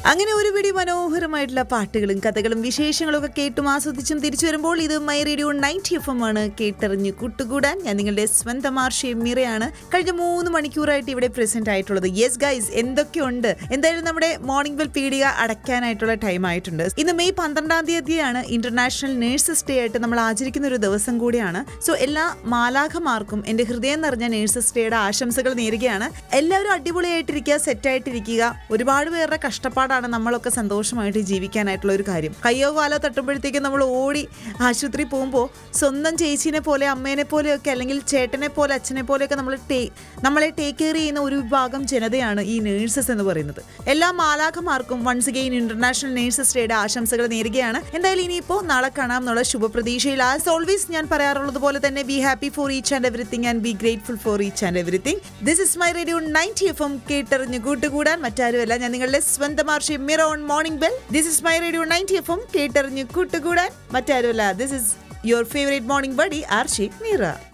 അങ്ങനെ ഒരു പിടി മനോഹരമായിട്ടുള്ള പാട്ടുകളും കഥകളും വിശേഷങ്ങളും ഒക്കെ കേട്ടും ആസ്വദിച്ചും തിരിച്ചു വരുമ്പോൾ ഇത് my radio ninety F M ആണ് കേട്ടറിഞ്ഞ് കൂട്ടുകൂടാൻ ഞാൻ നിങ്ങളുടെ സ്വന്തം ആർഷി മീറയാണ് കഴിഞ്ഞ മൂന്ന് മണിക്കൂറായിട്ട് ഇവിടെ പ്രസന്റ് ആയിട്ടുള്ളത് യെസ് ഗൈസ് എന്തൊക്കെയുണ്ട് എന്തായാലും നമ്മുടെ മോർണിംഗ് ബെൽ പീഡിക അടയ്ക്കാനായിട്ടുള്ള ടൈം ആയിട്ടുണ്ട് ഇന്ന് മെയ് പന്ത്രണ്ടാം തീയതിയാണ് ഇന്റർനാഷണൽ നേഴ്സസ് ഡേ ആയിട്ട് നമ്മൾ ആചരിക്കുന്ന ഒരു ദിവസം കൂടിയാണ് സോ എല്ലാ മാലാഖമാർക്കും എൻ്റെ ഹൃദയം നിറഞ്ഞ നേഴ്സസ് ഡേയുടെ ആശംസകൾ നേരുകയാണ് എല്ലാവരും അടിപൊളിയായിട്ടിരിക്കുക സെറ്റായിട്ടിരിക്കുക ഒരുപാട് പേരുടെ കഷ്ടപ്പാടാണ് നമ്മളൊക്കെ സന്തോഷമായിട്ട് ജീവിക്കാനായിട്ടുള്ള ഒരു കാര്യം കയ്യോ കാലോ തട്ടുമ്പോഴത്തേക്കും നമ്മൾ ഓടി ആശുപത്രി പോകുമ്പോൾ സ്വന്തം ചേച്ചീനെ പോലെ അമ്മേനെ പോലെയൊക്കെ അല്ലെങ്കിൽ ചേട്ടനെ പോലെ അച്ഛനെ പോലെയൊക്കെ നമ്മൾ ടേ നമ്മളെ ടേക്ക് കെയർ ചെയ്യുന്ന ഒരു വിഭാഗം ജനതയാണ് ഈ നേഴ്സസ് എന്ന് പറയുന്നത് എല്ലാ മാലാഖമാർക്കും വൺസ് അഗെയിൻ ഇന്റർനാഷണൽ നേഴ്സസ് ഡേയുടെ ആശംസകൾ നേരുകയാണ് എന്തായാലും ഇനിയിപ്പോൾ നാളെ കാണാം എന്നുള്ള ശുഭപ്രതീക്ഷയിൽ ആസ് ഓൾവേസ് ഞാൻ പറയാറുള്ളത് പോലെ തന്നെ be happy for each and everything and be grateful for each and everything this is my radio ninety F M കേട്ടറിഞ്ഞ് കൂട്ടുകൂടാൻ മറ്റാരുമല്ല ഞാൻ നിങ്ങളുടെ സ്വന്തം Arshi Mira on morning bell this is my radio ninety F M കേട്ടറിഞ്ഞ് കൂട്ടുകൂടാൻ മറ്റാരുമല്ല this is your favourite morning buddy Arshi Meera